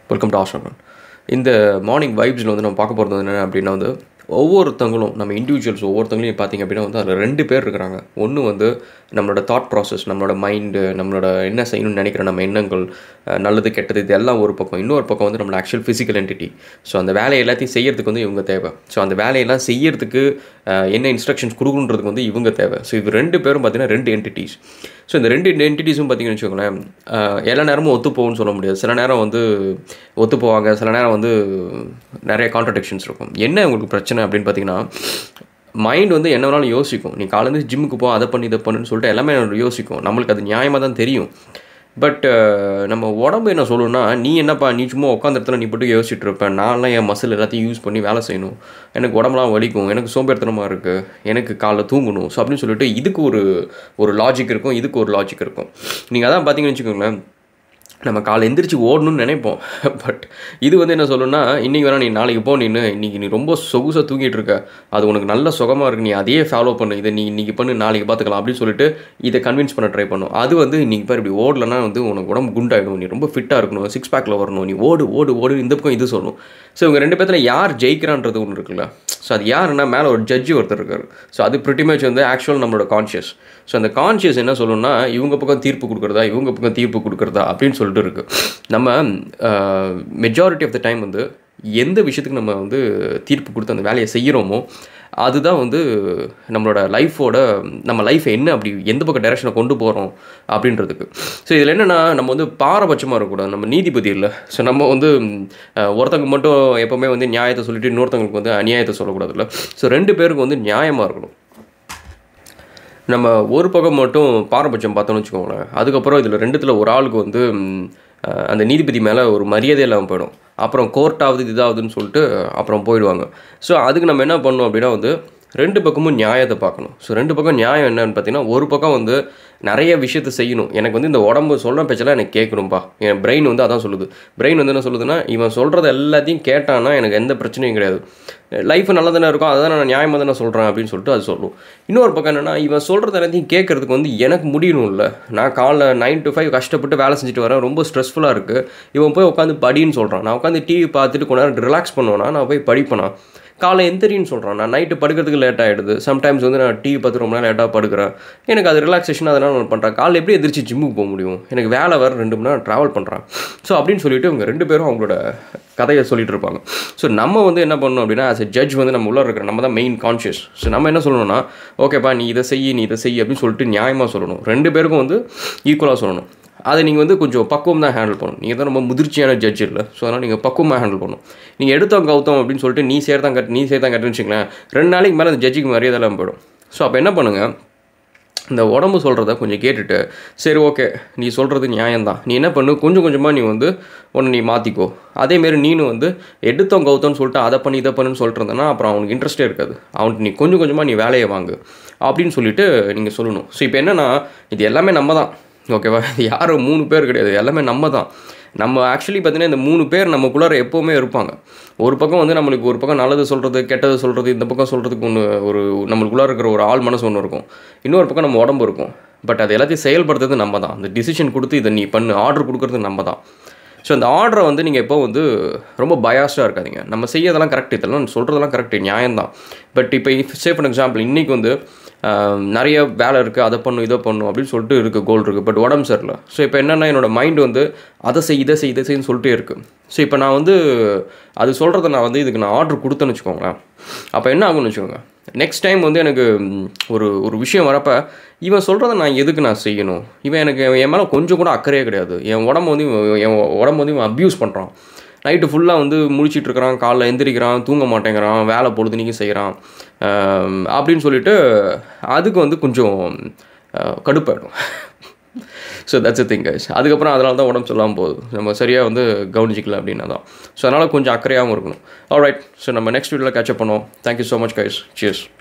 welcome to ஆஷன் இந்த morning வைப்ஸில் வந்து நம்ம பார்க்க போகிறது என்ன அப்படின்னா வந்து ஒவ்வொருத்தங்களும் நம்ம இண்டிவிஜுவல்ஸ் ஒவ்வொருத்தங்களையும் பார்த்தீங்க அப்படின்னா வந்து அதில் ரெண்டு பேர் இருக்கிறாங்க ஒன்று வந்து நம்மளோட தாட் ப்ராசஸ் நம்மளோட மைண்டு நம்மளோட என்ன செய்யணும்னு நினைக்கிற நம்ம எண்ணங்கள் அஹ், நல்லது கெட்டது இது எல்லாம் ஒரு பக்கம் இன்னொரு பக்கம் வந்து நம்மளோட ஆக்சுவல் ஃபிசிக்கல் என்டிட்டி ஸோ அந்த வேலையை எல்லாத்தையும் செய்யறதுக்கு வந்து இவங்க தேவை ஸோ அந்த வேலையெல்லாம் செய்யறதுக்கு அஹ், என்ன இன்ஸ்ட்ரக்ஷன்ஸ் கொடுக்கணுன்றதுக்கு வந்து இவங்க தேவை ஸோ இது ரெண்டு பேரும் பார்த்தீங்கன்னா ரெண்டு என்டிட்டிஸ் ஸோ இந்த ரெண்டு என்டிட்டிஸும் பார்த்தீங்கன்னு வச்சுக்கோங்களேன் அஹ், எல்லா நேரமும் ஒத்து போகும்னு சொல்ல முடியாது சில நேரம் வந்து ஒத்து போவாங்க சில நேரம் வந்து நிறைய கான்ட்ரடிக்ஷன்ஸ் இருக்கும் என்ன உங்களுக்கு பிரச்சனை அப்படின்னு பார்த்தீங்கன்னா மைண்ட் வந்து என்ன வேணாலும் யோசிக்கும் நீ காலேருந்து ஜிம்முக்கு போ அதை பண்ணி இதை பண்ணுன்னு சொல்லிட்டு எல்லாமே யோசிக்கும் நம்மளுக்கு அது நியாயமாக தான் தெரியும் பட் நம்ம உடம்பு என்ன சொல்லணும்னா நீ என்னப்பா நீ சும்மா உட்காந்த இடத்துல நீ போட்டு யோசிச்சுட்டு இருப்ப நான்லாம் என் மசில் எல்லாத்தையும் யூஸ் பண்ணி வேலை செய்யணும் எனக்கு உடம்புலாம் வலிக்கும் எனக்கு சோம்பேறித்தனமாக இருக்குது எனக்கு காலைல தூங்கணும் ஸோ அப்படின்னு சொல்லிட்டு இதுக்கு ஒரு ஒரு லாஜிக் இருக்கும் இதுக்கு ஒரு லாஜிக் இருக்கும் நீங்கள் அதான் பார்த்தீங்கன்னு வச்சுக்கோங்களேன் நம்ம காலை எந்திரிச்சு ஓடணும்னு நினைப்போம் பட் இது வந்து என்ன சொல்லணும்னா இன்றைக்கி வேணா நீ நாளைக்கு போ நீனு இன்றைக்கி நீ ரொம்ப சொகுசாக தூங்கிட்டு இருக்க அது உனக்கு நல்ல சுகமாக இருக்கு நீ அதையே ஃபாலோ பண்ணு இதை நீ இன்றைக்கி பண்ணு நாளைக்கு பார்த்துக்கலாம் அப்படின்னு சொல்லிட்டு இதை கன்வின்ஸ் பண்ண ட்ரை பண்ணும் அது வந்து இன்றைக்கி பாரு இப்படி ஓடலன்னா வந்து உனக்கு உடம்பு குண்டாயிடும் நீ ரொம்ப ஃபிட்டாக இருக்கணும் சிக்ஸ் பேக்கில் வரணும் நீ ஓடு ஓடு ஓடு இந்த பக்கம் இது சொல்லணும் ஸோ இவங்க ரெண்டு பேர்த்தில் யார் ஜெயிக்கிறான்றது ஒன்று இருக்குல்ல ஸோ அது யாருன்னா மேலே ஒரு ஜட்ஜி ஒருத்தர் இருக்கார் ஸோ அது pretty much வந்து ஆக்சுவல் நம்மளோட கான்ஷியஸ் ஸோ அந்த கான்ஷியஸ் என்ன சொல்லணும்னா இவங்க பக்கம் தீர்ப்பு கொடுக்குறதா இவங்க பக்கம் தீர்ப்பு கொடுக்குறதா அப்படின்னு சொல்லிட்டு இருக்கு நம்ம மெஜாரிட்டி ஆஃப் த டைம் வந்து எந்த விஷயத்துக்கு நம்ம வந்து தீர்ப்பு கொடுத்து அந்த வேலையை செய்கிறோமோ அதுதான் வந்து நம்மளோட லைஃபோட நம்ம லைஃப் என்ன அப்படி எந்த பக்கம் டைரக்ஷனை கொண்டு போகிறோம் அப்படின்றதுக்கு ஸோ இதில் என்னென்னா நம்ம வந்து பாரபட்சமாக இருக்கக்கூடாது நம்ம நீதிபதி இல்லை ஸோ நம்ம வந்து அஹ், ஒருத்தங்க மட்டும் எப்போவுமே வந்து நியாயத்தை சொல்லிட்டு இன்னொருத்தங்களுக்கு வந்து அநியாயத்தை சொல்லக்கூடாதுல்ல ஸோ ரெண்டு பேருக்கு வந்து நியாயமாக இருக்கணும் நம்ம ஒரு பக்கம் மட்டும் பாரபட்சம் பார்த்தோம்னு வச்சுக்கோங்களேன் அதுக்கப்புறம் இதில் ரெண்டுத்தில் ஒரு ஆளுக்கு வந்து ம், அஹ், அந்த நீதிபதி மேலே ஒரு மரியாதை இல்லாமல் போயிடும் அப்புறம் கோர்ட் ஆகுது இதாகுதுன்னு சொல்லிட்டு அப்புறம் போயிடுவாங்க ஸோ அதுக்கு நம்ம என்ன பண்ணணும் அப்படின்னா வந்து ரெண்டு பக்கமும் நியாயத்தை பார்க்கணும் ஸோ ரெண்டு பக்கம் நியாயம் என்னன்னு பார்த்தீங்கன்னா ஒரு பக்கம் வந்து நிறைய விஷயத்தை செய்யணும் எனக்கு வந்து இந்த உடம்பு சொல்கிற பேச்செல்லாம் எனக்கு கேட்கணும்ப்பா என் பிரெயின் வந்து அதான் சொல்லுது பிரெயின் வந்து என்ன சொல்லுதுன்னா இவன் சொல்கிறத எல்லாத்தையும் கேட்டான்னா எனக்கு எந்த பிரச்சனையும் கிடையாது லைஃப் நல்லா தானே இருக்கும் அதை நான் நியாயமாக தானே சொல்கிறேன் அப்படின்னு சொல்லிட்டு அது சொல்லும் இன்னொரு பக்கம் என்னென்னா இவன் சொல்கிறது எல்லாத்தையும் கேட்கறதுக்கு வந்து எனக்கு முடியணும்ல நான் காலைல நைன் to ஃபைவ் கஷ்டப்பட்டு வேலை செஞ்சுட்டு வரேன் ரொம்ப ஸ்ட்ரெஸ்ஃபுல்லாக இருக்குது இவன் போய் உட்காந்து படின்னு சொல்கிறான் நான் உட்காந்து டிவி பார்த்துட்டு கொஞ்ச நேரம் ரிலாக்ஸ் பண்ணுவேனா நான் போய் படிப்பேனா காலை எந்திரின்னு சொல்கிறான் நான் நைட்டு படுக்கிறதுக்கு லேட் ஆகிடுது சம்டைம்ஸ் வந்து நான் டிவி பார்த்து ரொம்ப நேரம் லேட்டாக படுக்கிறேன் எனக்கு அது ரிலாக்ஸேஷன் அதனால் நான் பண்ணுறேன் காலைல எப்படி எந்திரிச்சு ஜிம்முக்கு போக முடியும் எனக்கு வேலை வேறு ரெண்டு மணி நேரம் ட்ராவல் பண்ணுறேன் ஸோ அப்படின்னு சொல்லிட்டு இவங்க ரெண்டு பேரும் அவங்களோட கதையை சொல்லிட்டு இருப்பாங்க ஸோ நம்ம வந்து என்ன பண்ணணும் அப்படின்னா ஆஸ் எ ஜட்ஜ் வந்து நம்ம உள்ள இருக்கிற நம்ம தான் மெயின் கான்ஷியஸ் ஸோ நம்ம என்ன சொல்லணும்னா ஓகேப்பா நீ இதை செய் நீ இதை செய் அப்படின்னு சொல்லிட்டு நியாயமாக சொல்லணும் ரெண்டு பேருக்கும் வந்து ஈக்குவலாக சொல்லணும் அதை நீங்கள் வந்து கொஞ்சம் பக்குவம் தான் ஹேண்டில் பண்ணணும் நீங்கள் தான் ரொம்ப முதிர்ச்சியான ஜட்ஜ் இல்லை ஸோ அதனால் நீங்கள் பக்குவமாக ஹேண்டில் பண்ணணும் நீங்கள் எடுத்தோம் கௌத்தம் அப்படின்னு சொல்லிட்டு நீ சேர்த்தான் கட் நீ சேர்த்தான் கட்டுன்னு வச்சுங்களேன் ரெண்டு நாளைக்கு மேலே அந்த ஜட்ஜுக்கு மரியாதை இல்லாமல் போயிடும் ஸோ அப்போ என்ன பண்ணுங்கள் இந்த உடம்பு சொல்கிறத கொஞ்சம் கேட்டுட்டு சரி ஓகே நீ சொல்கிறது நியாயம்தான் நீ என்ன பண்ணு கொஞ்சம் கொஞ்சமாக நீ வந்து ஒன்று நீ மாற்றிக்கோ அதேமாரி நீனும் வந்து எடுத்தோம் கௌத்தம்னு சொல்லிட்டு அதை பண்ணி இதை பண்ணுன்னு சொல்லிட்டு இருந்தேன்னா அப்புறம் அவனுக்கு இன்ட்ரெஸ்டே இருக்காது அவனுக்கு நீ கொஞ்சம் கொஞ்சமாக நீ வேலையை வாங்கு அப்படின்னு சொல்லிட்டு நீங்கள் சொல்லணும் ஸோ இப்போ என்னென்னா இது எல்லாமே நம்ம தான் ஓகேவா இது யாரும் மூணு பேர் கிடையாது எல்லாமே நம்ம தான் நம்ம ஆக்சுவலி பார்த்தீங்கன்னா இந்த மூணு பேர் நமக்குள்ளார எப்போவுமே இருப்பாங்க ஒரு பக்கம் வந்து நம்மளுக்கு ஒரு பக்கம் நல்லது சொல்கிறது கெட்டது சொல்கிறது இந்த பக்கம் சொல்கிறதுக்கு ஒன்று ஒரு நம்மளுக்குள்ளார இருக்கிற ஒரு ஆள் மனசு ஒன்று இருக்கும் இன்னொரு பக்கம் நம்ம உடம்பு இருக்கும் பட் அது எல்லாத்தையும் செயல்படுத்துறது நம்ம தான் அந்த டிசிஷன் கொடுத்து இதை நீ பண்ணு ஆர்டர் கொடுக்குறது நம்ம தான் ஸோ அந்த ஆர்டரை வந்து நீங்கள் எப்போ வந்து ரொம்ப பயாஸ்டாக இருக்காதீங்க நம்ம செய்யறதெல்லாம் கரெக்ட் இதெல்லாம் சொல்கிறதெல்லாம் கரெக்ட் நியாயம்தான் பட் இப்போ சே ஃபார் எக்ஸாம்பிள் இன்றைக்கி வந்து ஆஹ், நிறைய வேலை இருக்குது அதை பண்ணும் இதை பண்ணும் அப்படின்னு சொல்லிட்டு இருக்குது கோல் இருக்குது பட் உடம்பு சரியில்லை ஸோ இப்போ என்னென்னா என்னோட மைண்டு வந்து அதை செய் இதை செய் இதை செய்ன்னு சொல்லிட்டே இருக்குது ஸோ இப்போ நான் வந்து அது சொல்கிறத நான் வந்து இதுக்கு நான் ஆர்டர் கொடுத்தேன்னு வச்சுக்கோங்களேன் அப்போ என்ன ஆகும்னு வச்சுக்கோங்க நெக்ஸ்ட் டைம் வந்து எனக்கு ம், ஒரு ஒரு விஷயம் வரப்போ இவன் சொல்கிறத நான் எதுக்கு நான் செய்யணும் இவன் எனக்கு என் மேலே கொஞ்சம் கூட அக்கறையே கிடையாது என் உடம்பு வந்து இவன் என் உடம்பு வந்து இவன் அப்யூஸ் பண்ணுறான் நைட்டு ஃபுல்லாக வந்து முழிச்சிட்டு இருக்கிறான் காலைல எந்திரிக்கிறான் தூங்க மாட்டேங்கிறான் வேலை பொழுதுனிக்கும் செய்கிறான் ஆம், அப்படின்னு சொல்லிட்டு அதுக்கு வந்து கொஞ்சம் அஹ், கடுப்பாயிடும் so that's a thing guys அதுக்கப்புறம் அதனால தான் உடம்பு சொல்லாமல் போகுது நம்ம சரியாக வந்து கவனிச்சிக்கல அப்படின்னா தான் ஸோ அதனால் கொஞ்சம் அக்கறையாகவும் இருக்கணும் ஆல்ரைட் ஸோ நம்ம நெக்ஸ்ட் வீடியோவில் கேட்சப் பண்ணுவோம் thank you so much guys cheers